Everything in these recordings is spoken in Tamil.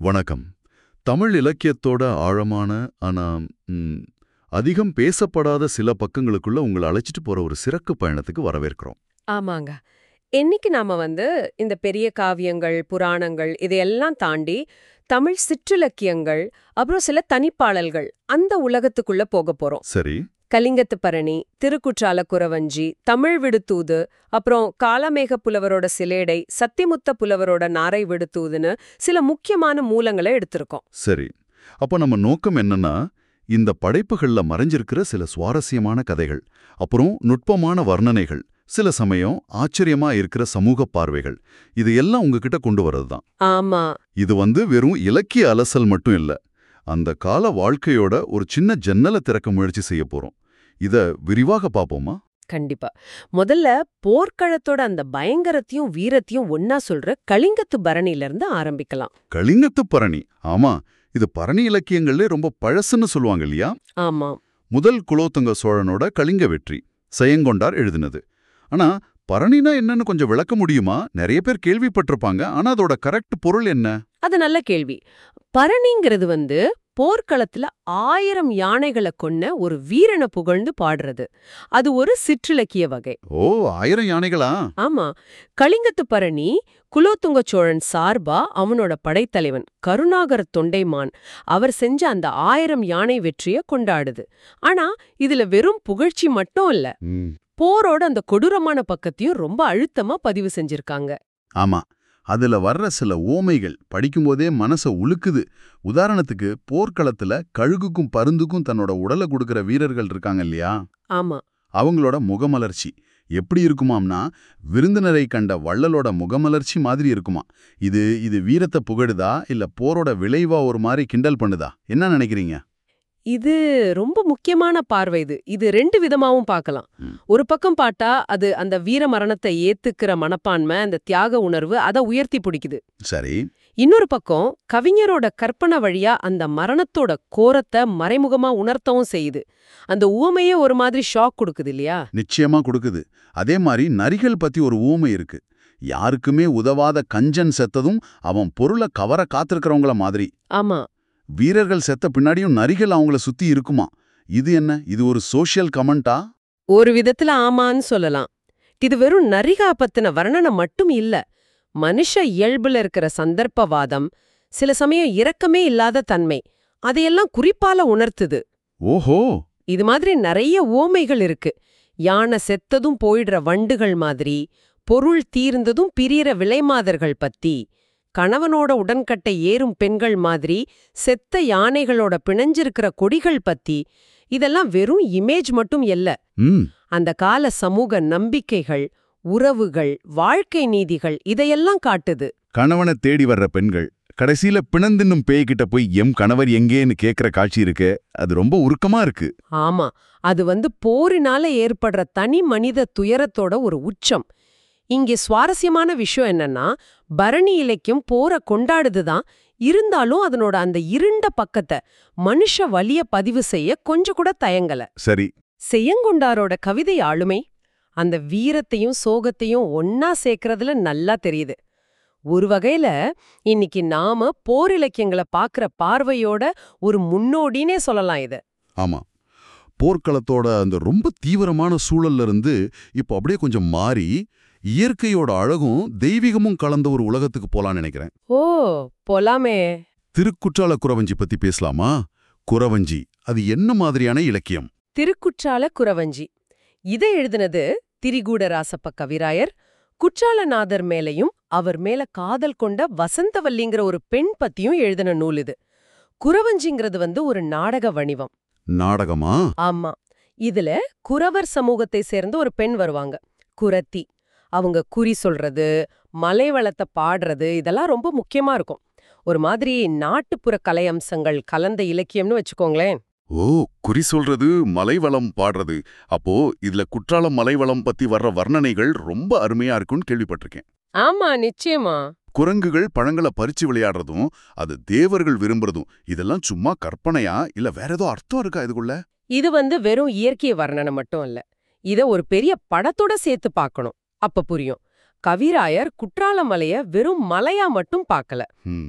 வணக்கம் தமிழ் இலக்கியத்தோட ஆழமான ஆனா ம், அதிகம் பேசப்படாத சில பக்கங்களுக்குள்ள உங்களை அழைச்சிட்டு போற ஒரு சிறப்பு பயணத்துக்கு வரவேற்கிறோம் ஆமாங்க இன்னைக்கு நாம வந்து இந்த பெரிய காவியங்கள் புராணங்கள் இதையெல்லாம் தாண்டி தமிழ் சிற்றிலக்கியங்கள் அப்புறம் சில தனிப்பாடல்கள் அந்த உலகத்துக்குள்ள போக போறோம் சரி கலிங்கத்து பரணி திருக்குற்றால குறவஞ்சி தமிழ் விடுத்தூது அப்புறம் காலமேக புலவரோட சிலேடை சத்திமுத்த புலவரோட நாரை விடுத்தூதுன்னு சில முக்கியமான மூலங்களை எடுத்திருக்கோம் சரி அப்ப நம்ம நோக்கம் என்னன்னா இந்த படைப்புகள்ல மறைஞ்சிருக்கிற சில சுவாரஸ்யமான கதைகள் அப்புறம் நுட்பமான வர்ணனைகள் சில சமயம் ஆச்சரியமா இருக்கிற சமூக பார்வைகள் இது எல்லாம் உங்ககிட்ட கொண்டு வர்றது தான் ஆமா இது வந்து வெறும் இலக்கிய அலசல் மட்டும் இல்ல அந்த கால வாழ்க்கையோட ஒரு சின்ன ஜன்னலை திறக்க முயற்சி செய்ய போறோம் இத விரிவாக பாப்போமா கண்டிப்பா முதல்ல போர்க்களத்தோட அந்த பயங்கரத்தையும் வீரத்தையும் ஒன்னா சொல்ற கலிங்கத்து பரணில இருந்து ஆரம்பிக்கலாம் கலிங்கத்து பரணி ஆமா இது பரணி இலக்கியங்கள்லே ரொம்ப பழசுன்னு சொல்லுவாங்க இல்லையா ஆமா முதல் குலோத்துங்க சோழனோட கலிங்க வெற்றி செயங்கொண்டார் எழுதினது ஆனா பரணினா என்னன்னு கொஞ்சம் விளக்க முடியுமா நிறைய பேர் கேள்விப்பட்டிருப்பாங்க ஆனா அதோட கரெக்ட் பொருள் என்ன அது நல்ல கேள்வி பரணிங்கிறது வந்து போர்க்களத்துல ஆயிரம் யானைகளை கொன்ன ஒரு வீரனை புகழ்ந்து பாடுறது அது ஒரு சிற்றிலக்கிய வகை ஓ ஆயிரம் யானைகளா ஆமா கலிங்கத்து பரணி குலோத்துங்க சோழன் சார்பா அவனோட படைத்தலைவன் கருணாகர தொண்டைமான் அவர் செஞ்ச அந்த ஆயிரம் யானை வெற்றிய கொண்டாடுது ஆனா இதுல வெறும் புகழ்ச்சி மட்டும் இல்ல ம், போரோட அந்த கொடூரமான பக்கத்தையும் ரொம்ப அழுத்தமா பதிவு செஞ்சிருக்காங்க ஆமா அதுல வர்ற சில ஓமைகள் படிக்கும்போதே மனச உலுக்குது உதாரணத்துக்கு போர்க்களத்துல கழுகுக்கும் பருந்துக்கும் தன்னோட உடலை கொடுக்கிற வீரர்கள் இருக்காங்க இல்லையா ஆமா அவங்களோட முகமலர்ச்சி எப்படி இருக்குமாம்னா விருந்தினரை கண்ட வள்ளலோட முகமலர்ச்சி மாதிரி இருக்குமா இது இது வீரத்தை புகழுதா இல்ல போரோட விளைவா ஒரு மாதிரி கிண்டல் பண்ணுதா என்ன நினைக்கிறீங்க இது ரொம்ப முக்கியமான பார்வை இது இது ரெண்டு விதமாவும் பார்க்கலாம் ம். ஒரு பக்கம் பார்த்தா அது அந்த வீர மரணத்தை ஏத்துக்கிற மனப்பான்மை அந்த தியாக உணர்வு அதை உயர்த்தி பிடிக்குது சரி இன்னொரு பக்கம் கவிஞரோட கற்பனை வழியா அந்த மரணத்தோட கோரத்தை மறைமுகமா உணர்த்தவும் செய்யுது அந்த உவமையே ஒரு மாதிரி ஷாக் கொடுக்குது இல்லையா நிச்சயமா கொடுக்குது அதே மாதிரி நரிகள் பத்தி ஒரு ஊமை இருக்கு யாருக்குமே உதவாத கஞ்சன் செத்ததும் அவன் பொருளை கவர காத்திருக்கிறவங்கள மாதிரி ஆமா வீரர்கள் செத்த பின்னாடியும் நரிகள் அவங்கள சுத்தி இருக்குமா இது என்ன இது ஒரு சோஷியல் கமெண்டா ஒரு விதத்துல ஆமான்னு சொல்லலாம் இது வெறும் நரிகா பத்தின வர்ணனை மட்டும் இல்ல மனுஷ இயல்புல இருக்கிற சந்தர்ப்பவாதம் சில சமயம் இரக்கமே இல்லாத தன்மை அதையெல்லாம் குறிப்பால உணர்த்துது ஓஹோ இது மாதிரி நிறைய ஓமைகள் இருக்கு யானை செத்ததும் போயிடுற வண்டுகள் மாதிரி பொருள் தீர்ந்ததும் பிரியற விலைமாதர்கள் பத்தி கணவனோட உடன்கட்டை ஏறும் பெண்கள் மாதிரி செத்த யானைகளோட பிணைஞ்சிருக்கிற கொடிகள் பத்தி இதெல்லாம் வெறும் இமேஜ் மட்டும் இல்ல ம் அந்த கால சமூக நம்பிக்கைகள் உறவுகள் வாழ்க்கை நீதிகள் இதையெல்லாம் காட்டுது கணவனை தேடி வர்ற பெண்கள் கடைசியில பிணந்தின்னும் பேய்கிட்ட போய் எம் கணவர் எங்கேன்னு கேக்குற காட்சி இருக்கு அது ரொம்ப உருக்கமா இருக்கு ஆமா அது வந்து போரினால ஏற்படுற தனி மனித துயரத்தோட ஒரு உச்சம் இங்கே சுவாரஸ்யமான விஷயம் என்னன்னா பரணி இலக்கியம் போரை கொண்டாடுதுதான் இருந்தாலும் அதனோட அந்த இருண்ட பக்கத்தை மனுஷ வலிய பதிவு செய்ய கொஞ்சம் கூட தயங்கல சரி செய்யங்கொண்டாரோட கவிதை ஆளுமை அந்த வீரத்தையும் சோகத்தையும் ஒன்னா சேர்க்கறதுல நல்லா தெரியுது ஒரு வகையில இன்னைக்கு நாம போர் இலக்கியங்களை பார்க்கற பார்வையோட ஒரு முன்னோடினே சொல்லலாம் இத ஆமா போர்க்களத்தோட அந்த ரொம்ப தீவிரமான சூழல்ல இருந்து இப்போ அப்படியே கொஞ்சம் மாறி இயற்கையோட அழகும் தெய்வீகமும் கலந்த ஒரு உலகத்துக்கு போலான்னு நினைக்கிறேன் ஓ போலாமே திருக்குற்றால குறவஞ்சி பத்தி பேசலாமா குறவஞ்சி அது என்ன மாதிரியான இலக்கியம் திருக்குற்றால குறவஞ்சி இதை எழுதினது திரிகூடராசப்ப கவிராயர் குற்றாலநாதர் மேலையும் அவர் மேல காதல் கொண்ட வசந்தவல்லிங்கிற ஒரு பெண் பத்தியும் எழுதின நூல் இது குறவஞ்சிங்கிறது வந்து ஒரு நாடக வணிவம் நாடகமா ஆமா இதுல குறவர் சமூகத்தை சேர்ந்த ஒரு பெண் வருவாங்க குரத்தி அவங்க குறி சொல்றது மலை வளத்தை பாடுறது இதெல்லாம் ரொம்ப முக்கியமா இருக்கும் ஒரு மாதிரி நாட்டுப்புற கலை அம்சங்கள் கலந்த இலக்கியம்னு வச்சுக்கோங்களேன் ஓ குறி சொல்றது மலைவளம் பாடுறது அப்போ இதுல குற்றாலம் மலைவளம் பத்தி வர்ற வர்ணனைகள் ரொம்ப அருமையா இருக்கும்னு கேள்விப்பட்டிருக்கேன் ஆமா நிச்சயமா குரங்குகள் பழங்களை பறிச்சு விளையாடுறதும் அது தேவர்கள் விரும்புறதும் இதெல்லாம் சும்மா கற்பனையா இல்ல வேற ஏதோ அர்த்தம் இருக்கா இதுக்குள்ள இது வந்து வெறும் இயற்கை வர்ணனை மட்டும் இல்ல இத ஒரு பெரிய படத்தோட சேர்த்து பார்க்கணும் அப்ப புரியும் கவிராயர் குற்றால மலைய வெறும் மலையா மட்டும் பார்க்கல ம்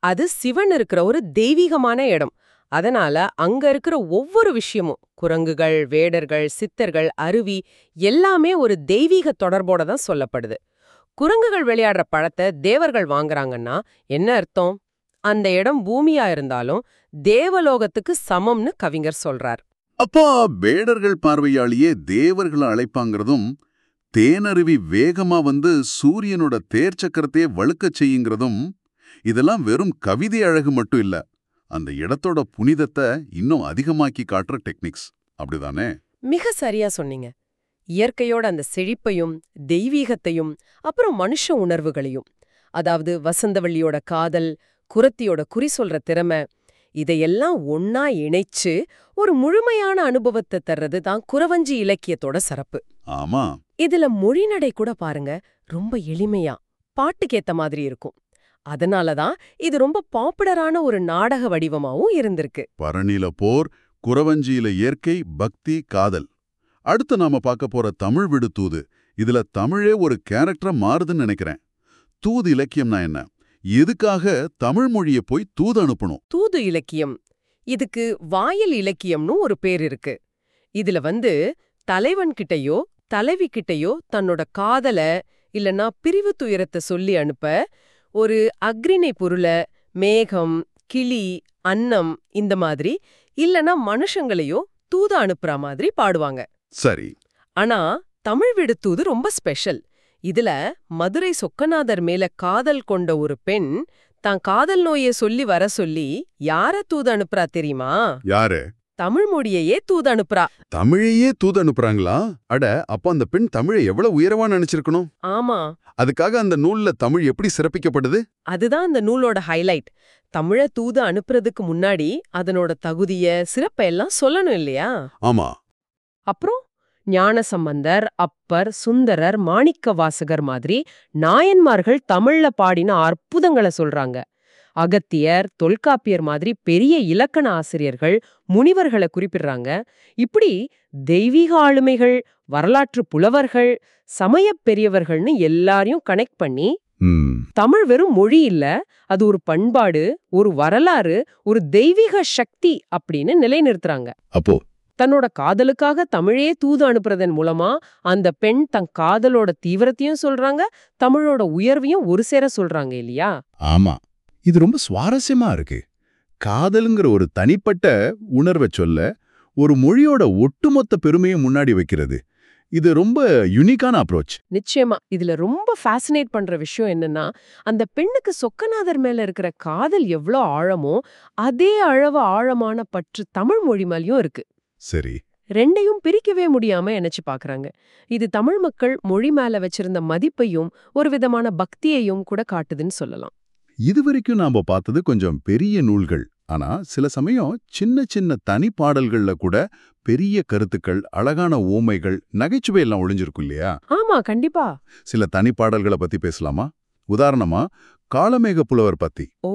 அது சிவன் இருக்கிற ஒரு தெய்வீகமான இடம் அதனால அங்க இருக்கிற ஒவ்வொரு விஷயமும் குரங்குகள் வேடர்கள் சித்தர்கள் அருவி எல்லாமே ஒரு தெய்வீக தொடர்போட தான் சொல்லப்படுது குரங்குகள் விளையாடுற பழத்தை தேவர்கள் வாங்குறாங்கன்னா என்ன அர்த்தம் அந்த இடம் பூமியா இருந்தாலும் தேவலோகத்துக்கு சமம்னு கவிஞர் சொல்றார் அப்போ வேடர்கள் பார்வையாளியே தேவர்களை அழைப்பாங்கிறதும் தேனருவி வேகமா வந்து சூரியனோட தேர் சக்கரத்தையே வழுக்கச் செய்யுங்கிறதும் இதெல்லாம் வெறும் கவிதை அழகு மட்டும் இல்ல அந்த இடத்தோட புனிதத்தை இன்னும் அதிகமாக்கி காட்டுற டெக்னிக்ஸ் அப்படிதானே மிக சரியா சொன்னீங்க இயற்கையோட அந்த செழிப்பையும் தெய்வீகத்தையும் அப்புறம் மனுஷ உணர்வுகளையும் அதாவது வசந்தவள்ளியோட காதல் குரத்தியோட குறி சொல்ற திறமை இதையெல்லாம் ஒன்னா இணைச்சு ஒரு முழுமையான அனுபவத்தை தர்றது தான் குறவஞ்சி இலக்கியத்தோட சிறப்பு ஆமா இதுல மொழிநடை கூட பாருங்க ரொம்ப எளிமையா பாட்டுக்கேத்த மாதிரி இருக்கும் அதனால தான் இது ரொம்ப பாப்புலரான ஒரு நாடக வடிவமாவும் இருந்திருக்கு பரணில போர் குறவஞ்சியில இயற்கை பக்தி காதல் அடுத்து நாம பார்க்க போற தமிழ் விடு தூது இதுல தமிழே ஒரு கேரக்டரா மாறுதுன்னு நினைக்கிறேன் தூது இலக்கியம்னா என்ன எதுக்காக தமிழ் மொழியை போய் தூது அனுப்பணும் தூது இலக்கியம் இதுக்கு வாயில் இலக்கியம்னு ஒரு பேர் இருக்கு இதுல வந்து தலைவன்கிட்டயோ தலைவி கிட்டயோ தன்னோட காதல இல்லனா பிரிவு துயரத்தை சொல்லி அனுப்ப ஒரு அக்ரிணை பொருள மேகம் கிளி அன்னம் இந்த மாதிரி இல்லனா மனுஷங்களையோ தூது அனுப்புற மாதிரி பாடுவாங்க சரி ஆனா தமிழ் விடுத்தூது ரொம்ப ஸ்பெஷல் இதுல மதுரை சொக்கநாதர் மேல காதல் கொண்ட ஒரு பெண் தான் காதல் நோயை சொல்லி வர சொல்லி யார தூது அனுப்புறா தெரியுமா யாரு தமிழ் மொழியையே தூது அனுப்புறா தமிழையே தூது அனுப்புறாங்களா அட அப்ப அந்த பெண் தமிழை எவ்வளவு உயரவா நினைச்சிருக்கணும் ஆமா அதுக்காக அந்த நூல்ல தமிழ் எப்படி சிறப்பிக்கப்படுது அதுதான் அந்த நூலோட ஹைலைட் தமிழ தூது அனுப்புறதுக்கு முன்னாடி அதனோட தகுதிய சிறப்பை எல்லாம் சொல்லணும் இல்லையா ஆமா அப்புறம் ஞானசம்பந்தர் அப்பர் சுந்தரர் மாணிக்க வாசகர் மாதிரி நாயன்மார்கள் தமிழ்ல பாடின அற்புதங்களை சொல்றாங்க அகத்தியர் தொல்காப்பியர் மாதிரி பெரிய இலக்கண ஆசிரியர்கள் முனிவர்களை குறிப்பிடுறாங்க இப்படி தெய்வீக ஆளுமைகள் வரலாற்று புலவர்கள் சமயப் பெரியவர்கள்னு எல்லாரையும் கனெக்ட் பண்ணி ம் தமிழ் வெறும் மொழி இல்ல அது ஒரு பண்பாடு ஒரு வரலாறு ஒரு தெய்வீக சக்தி அப்படின்னு நிலைநிறுத்துறாங்க அப்போ தன்னோட காதலுக்காக தமிழே தூது அனுப்புறதன் மூலமா அந்த பெண் தன் காதலோட தீவிரத்தையும் சொல்றாங்க தமிழோட உயர்வையும் ஒரு சேர சொல்றாங்க இல்லையா ஆமா இது ரொம்ப சுவாரஸ்யமா இருக்கு காதலுங்கிற ஒரு தனிப்பட்ட உணர்வை சொல்ல ஒரு மொழியோட ஒட்டுமொத்த பெருமையை முன்னாடி வைக்கிறது இது ரொம்ப யுனிக்கான அப்ரோச் நிச்சயமா இதுல ரொம்ப ஃபேசினேட் பண்ற விஷயம் என்னன்னா அந்த பெண்ணுக்கு சொக்கநாதர் மேல இருக்கிற காதல் எவ்வளோ ஆழமோ அதே அளவு ஆழமான பற்று தமிழ் மொழி மேலயும் இருக்கு சரி ரெண்டையும் பிரிக்கவே முடியாம நினைச்சு பாக்குறாங்க இது தமிழ் மக்கள் மொழி மேல வச்சிருந்த மதிப்பையும் ஒரு விதமான பக்தியையும் கூட காட்டுதுன்னு சொல்லலாம் இதுவரைக்கும் நாம பார்த்தது கொஞ்சம் பெரிய நூல்கள் ஆனா சில சமயம் சின்ன சின்ன தனி பாடல்கள்ல கூட பெரிய கருத்துக்கள் அழகான ஓமைகள் நகைச்சுவை எல்லாம் ஒளிஞ்சிருக்கும் இல்லையா ஆமா கண்டிப்பா சில தனி பாடல்களை பத்தி பேசலாமா உதாரணமா காளமேக புலவர் பத்தி ஓ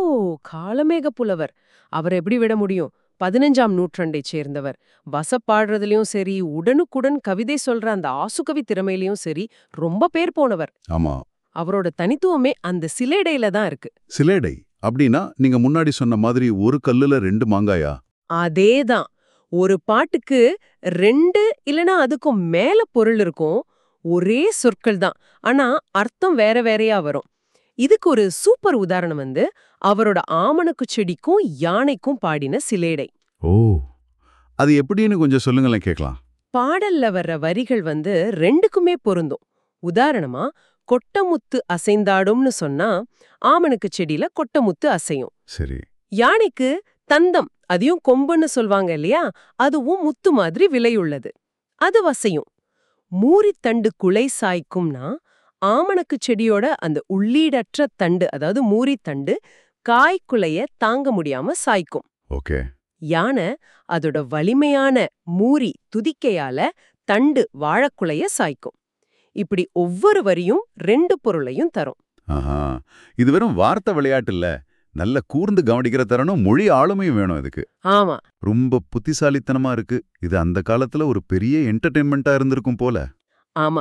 காலமேக புலவர் அவர் எப்படி விட முடியும் பதினஞ்சாம் நூற்றாண்டைச் சேர்ந்தவர் வசப்பாடுறதுலயும் சரி உடனுக்குடன் கவிதை சொல்ற அந்த ஆசுகவி திறமையிலயும் சரி ரொம்ப பேர் போனவர் ஆமா அவரோட தனித்துவமே அந்த சிலேடையில தான் இருக்கு சிலேடை அப்படின்னா நீங்க முன்னாடி சொன்ன மாதிரி ஒரு கல்லுல ரெண்டு மாங்காயா அதேதான் ஒரு பாட்டுக்கு ரெண்டு இல்லனா அதுக்கும் மேல பொருள் இருக்கும் ஒரே சொற்கள் தான் ஆனா அர்த்தம் வேற வேறையா வரும் இதுக்கு ஒரு சூப்பர் உதாரணம் வந்து அவரோட ஆமணக்கு செடிக்கும் யானைக்கும் பாடின சிலேடை ஓ அது எப்படின்னு கொஞ்சம் சொல்லுங்களேன் கேட்கலாம் பாடல்ல வர்ற வரிகள் வந்து ரெண்டுக்குமே பொருந்தும் உதாரணமா கொட்டமுத்து அசைந்தாடும்னு சொன்னா ஆமணக்கு செடியில கொட்டமுத்து அசையும் சரி யானைக்கு தந்தம் அதையும் கொம்புன்னு சொல்வாங்க இல்லையா அதுவும் முத்து மாதிரி விலையுள்ளது அது வசையும் மூரித்தண்டு குலை சாய்க்கும்னா ஆமணக்கு செடியோட அந்த உள்ளீடற்ற தண்டு அதாவது மூரித்தண்டு காய்க்குலைய தாங்க முடியாம சாய்க்கும் ஓகே யானை அதோட வலிமையான மூரி துதிக்கையால தண்டு வாழைக்குலைய சாய்க்கும் இப்படி ஒவ்வொரு வரியும் ரெண்டு பொருளையும் தரும் ஆஹா இது வெறும் வார்த்தை விளையாட்டு இல்ல நல்ல கூர்ந்து கவனிக்கிற தரணும் மொழி ஆளுமையும் வேணும் இதுக்கு ஆமா ரொம்ப புத்திசாலித்தனமா இருக்கு இது அந்த காலத்துல ஒரு பெரிய என்டர்டெயின்மெண்டா இருந்திருக்கும் போல ஆமா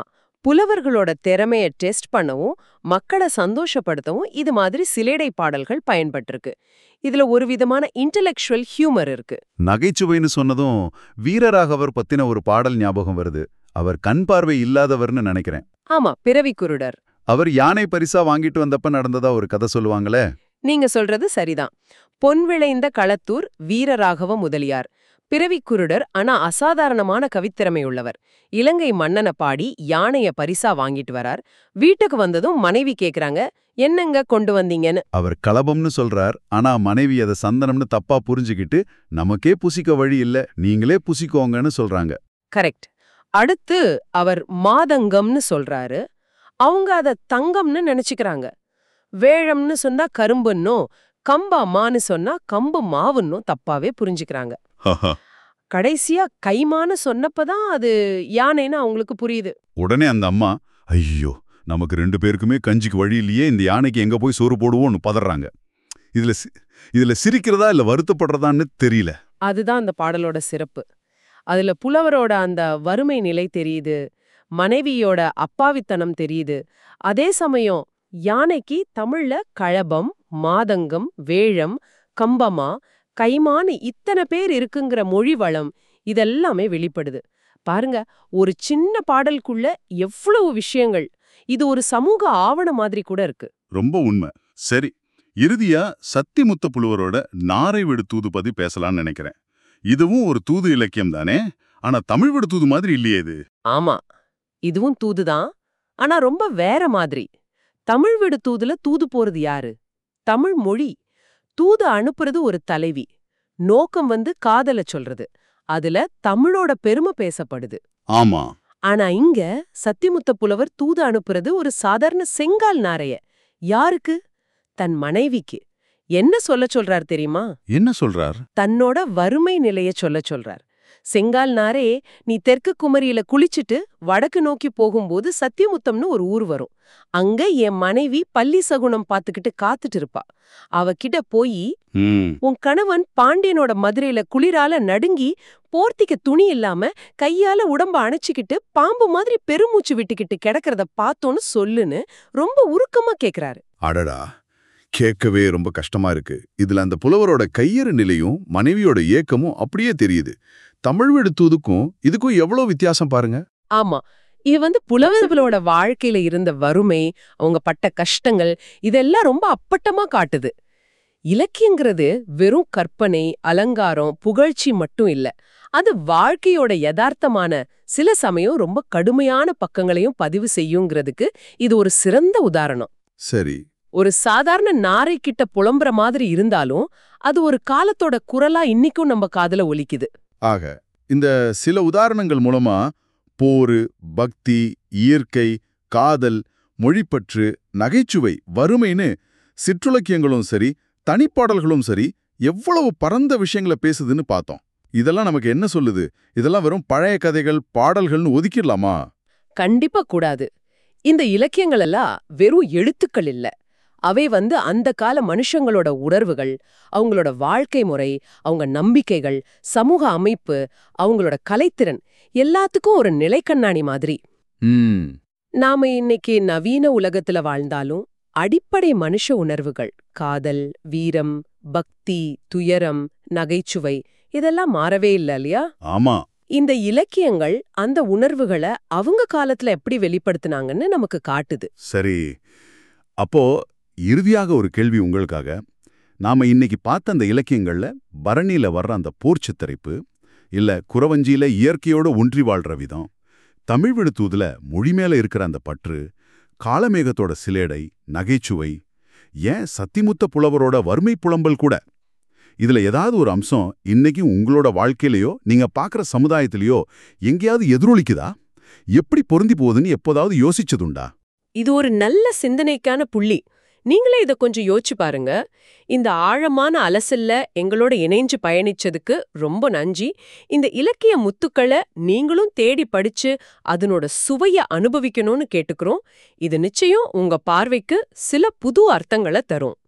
புலவர்களோட திறமைய டெஸ்ட் பண்ணவும் மக்களை சந்தோஷப்படுத்தவும் இது மாதிரி சிலேடை பாடல்கள் பயன்பட்டிருக்கு இதுல ஒரு விதமான இன்டெலெக்சுவல் ஹியூமர் இருக்கு நகைச்சுவைன்னு சொன்னதும் வீரராகவர் பத்தின ஒரு பாடல் ஞாபகம் வருது அவர் கண் பார்வை இல்லாதவர்னு நினைக்கிறேன் ஆமா பிறவி குருடர் அவர் யானை பரிசா வாங்கிட்டு வந்தப்ப நடந்ததா ஒரு கதை சொல்லுவாங்களே நீங்க சொல்றது சரிதான் பொன் விளைந்த களத்தூர் வீரராகவ முதலியார் பிறவி குருடர் ஆனா அசாதாரணமான கவித்திறமை உள்ளவர் இலங்கை மன்னனை பாடி யானைய பரிசா வாங்கிட்டு வரார் வீட்டுக்கு வந்ததும் மனைவி கேக்குறாங்க என்னங்க கொண்டு வந்தீங்கன்னு அவர் களபம்னு சொல்றார் ஆனா மனைவி அதை சந்தனம்னு தப்பா புரிஞ்சுக்கிட்டு நமக்கே புசிக்க வழி இல்ல நீங்களே புசிக்கோங்கன்னு சொல்றாங்க கரெக்ட் அடுத்து அவர் மாதங்கம்னு சொல்றாரு அவங்க அத தங்கம்னு நினைச்சுக்கிறாங்க வேழம்னு சொன்னா கரும்புன்னோ கம்பா மான்னு சொன்னா கம்பு மாவுன்னும் தப்பாவே புரிஞ்சுக்கிறாங்க கடைசியா கைமான்னு சொன்னப்பதான் அது யானைன்னு அவங்களுக்கு புரியுது உடனே அந்த அம்மா ஐயோ நமக்கு ரெண்டு பேருக்குமே கஞ்சிக்கு வழி இல்லையே இந்த யானைக்கு எங்க போய் சோறு போடுவோம்னு பதறாங்க இதுல சி- இதுல சிரிக்கிறதா இல்ல வருத்தப்படுறதான்னு தெரியல அதுதான் அந்த பாடலோட சிறப்பு அதுல புலவரோட அந்த வறுமை நிலை தெரியுது மனைவியோட அப்பாவித்தனம் தெரியுது அதே சமயம் யானைக்கு தமிழ்ல கழபம் மாதங்கம் வேழம் கம்பமா கைமான்னு இத்தனை பேர் இருக்குங்கிற மொழி வளம் இதெல்லாமே வெளிப்படுது பாருங்க ஒரு சின்ன பாடலுக்குள்ள எவ்வளவு விஷயங்கள் இது ஒரு சமூக ஆவண மாதிரி கூட இருக்கு ரொம்ப உண்மை சரி இறுதியா சத்திமுத்த புலுவரோட நாரை விடு தூது பத்தி பேசலாம்னு நினைக்கிறேன் இதுவும் ஒரு தூது இலக்கியம் தானே ஆனா தமிழ் விடு தூது மாதிரி இல்லையே இது ஆமா இதுவும் தூதுதான் ஆனா ரொம்ப வேற மாதிரி தமிழ் விடு தூதுல தூது போறது யாரு தமிழ் மொழி தூது அனுப்புறது ஒரு தலைவி நோக்கம் வந்து காதல சொல்றது அதுல தமிழோட பெருமை பேசப்படுது ஆமா ஆனா இங்க சத்தியமுத்த புலவர் தூது அனுப்புறது ஒரு சாதாரண செங்கால் நாரைய யாருக்கு தன் மனைவிக்கு என்ன சொல்ல சொல்றார் தெரியுமா என்ன சொல்றார் தன்னோட வறுமை நிலைய சொல்ல சொல்றார் செங்கால் நாரே நீ தெற்கு குமரியில குளிச்சுட்டு வடக்கு நோக்கி போகும்போது சத்தியமுத்தம்னு ஒரு ஊர் வரும் அங்க என் மனைவி பள்ளி சகுனம் பாத்துக்கிட்டு காத்துட்டு இருப்பா அவகிட்ட போய் ம் உன் கணவன் பாண்டியனோட மதுரையில குளிரால நடுங்கி போர்த்திக்க துணி இல்லாம கையால உடம்ப அணைச்சுக்கிட்டு பாம்பு மாதிரி பெருமூச்சு விட்டுக்கிட்டு கிடக்கிறத பார்த்தோன்னு சொல்லுன்னு ரொம்ப உருக்கமா கேக்குறாரு அடடா கேட்கவே ரொம்ப கஷ்டமா இருக்கு இதுல அந்த புலவரோட கையறு நிலையும் மனைவியோட ஏக்கமும் அப்படியே தெரியுது தமிழ் விடு தூதுக்கும் இதுக்கும் எவ்வளவு வித்தியாசம் பாருங்க ஆமா இது வந்து புலவர்களோட வாழ்க்கையில இருந்த வறுமை அவங்க பட்ட கஷ்டங்கள் இதெல்லாம் ரொம்ப அப்பட்டமா காட்டுது இலக்கியங்கிறது வெறும் கற்பனை அலங்காரம் புகழ்ச்சி மட்டும் இல்ல அது வாழ்க்கையோட யதார்த்தமான சில சமயம் ரொம்ப கடுமையான பக்கங்களையும் பதிவு செய்யுங்கிறதுக்கு இது ஒரு சிறந்த உதாரணம் சரி ஒரு சாதாரண நாரை கிட்ட புலம்புற மாதிரி இருந்தாலும் அது ஒரு காலத்தோட குரலா இன்னிக்கும் நம்ம காதுல ஒலிக்குது ஆக இந்த சில உதாரணங்கள் மூலமா போரு பக்தி இயற்கை காதல் மொழிப்பற்று நகைச்சுவை வறுமைன்னு சிற்றுலக்கியங்களும் சரி தனிப்பாடல்களும் சரி எவ்வளவு பரந்த விஷயங்களை பேசுதுன்னு பார்த்தோம் இதெல்லாம் நமக்கு என்ன சொல்லுது இதெல்லாம் வெறும் பழைய கதைகள் பாடல்கள்னு ஒதுக்கிடலாமா கண்டிப்பா கூடாது இந்த இலக்கியங்கள் எல்லாம் வெறும் எழுத்துக்கள் இல்ல அவை வந்து அந்த கால மனுஷங்களோட உணர்வுகள் அவங்களோட வாழ்க்கை முறை அவங்க நம்பிக்கைகள் சமூக அமைப்பு அவங்களோட கலைத்திறன் எல்லாத்துக்கும் ஒரு நிலைக்கண்ணாணி மாதிரி ம் நாம இன்னைக்கு நவீன உலகத்துல வாழ்ந்தாலும் அடிப்படை மனுஷ உணர்வுகள் காதல் வீரம் பக்தி துயரம் நகைச்சுவை இதெல்லாம் மாறவே இல்ல இல்லையா ஆமா இந்த இலக்கியங்கள் அந்த உணர்வுகளை அவங்க காலத்துல எப்படி வெளிப்படுத்துனாங்கன்னு நமக்கு காட்டுது சரி அப்போ இறுதியாக ஒரு கேள்வி உங்களுக்காக நாம இன்னைக்கு பார்த்த அந்த இலக்கியங்கள்ல பரணியில வர்ற அந்த போர் சித்தரிப்பு இல்ல குறவஞ்சியில இயற்கையோட ஒன்றி வாழ்ற விதம் தமிழ் விழுத்தூதுல மொழி மேல இருக்கிற அந்த பற்று காலமேகத்தோட சிலேடை நகைச்சுவை ஏன் சத்திமுத்த புலவரோட வறுமை புலம்பல் கூட இதுல ஏதாவது ஒரு அம்சம் இன்னைக்கு உங்களோட வாழ்க்கையிலயோ நீங்க பார்க்குற சமுதாயத்திலயோ எங்கேயாவது எதிரொலிக்குதா எப்படி பொருந்தி போகுதுன்னு எப்போதாவது யோசிச்சதுண்டா இது ஒரு நல்ல சிந்தனைக்கான புள்ளி நீங்களே இத கொஞ்சம் யோசிச்சு பாருங்க இந்த ஆழமான அலசல்ல எங்களோட இணைஞ்சு பயணிச்சதுக்கு ரொம்ப நன்றி இந்த இலக்கிய முத்துக்களை நீங்களும் தேடி படிச்சு அதனோட சுவைய அனுபவிக்கணும்னு கேட்டுக்கிறோம் இது நிச்சயம் உங்க பார்வைக்கு சில புது அர்த்தங்களை தரும்